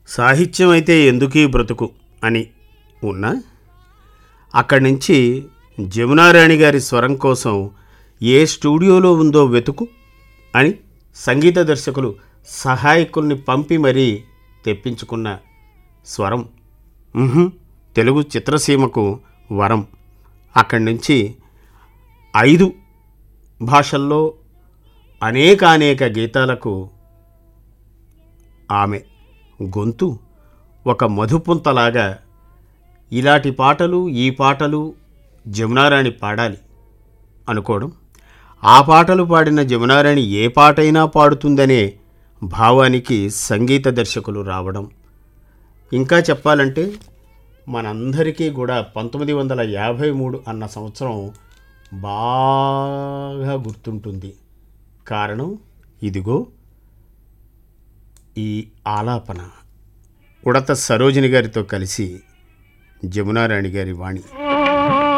సాహిత్యం అయితే ఎందుకీ బ్రతుకు అని ఉన్నా అక్కడి నుంచి జమునారాణి గారి స్వరం కోసం ఏ స్టూడియోలో ఉందో వెతుకు అని సంగీత దర్శకులు సహాయకుల్ని పంపి మరీ తెప్పించుకున్న స్వరం ఉహుం, తెలుగు చిత్రసీమకు వరం అక్కడి నుంచి ఐదు భాషల్లో అనేక అనేక గీతాలకు ఆమె గొంతు ఒక మధుపుంతలాగా ఇలాంటి పాటలు ఈ పాటలు జమునారాణి పాడాలి అనుకోవడం ఆ పాటలు పాడిన జమునారాణి ఏ పాటైనా పాడుతుందనే భావానికి సంగీత దర్శకులు రావడం ఇంకా చెప్పాలంటే మనందరికీ కూడా పంతొమ్మిది వందల యాభై మూడు అన్న సంవత్సరం బాగా గుర్తుంటుంది కారణం ఇదిగో ఈ ఆలాపన ఉడత సరోజిని గారితో కలిసి జమునారాణి గారి వాణి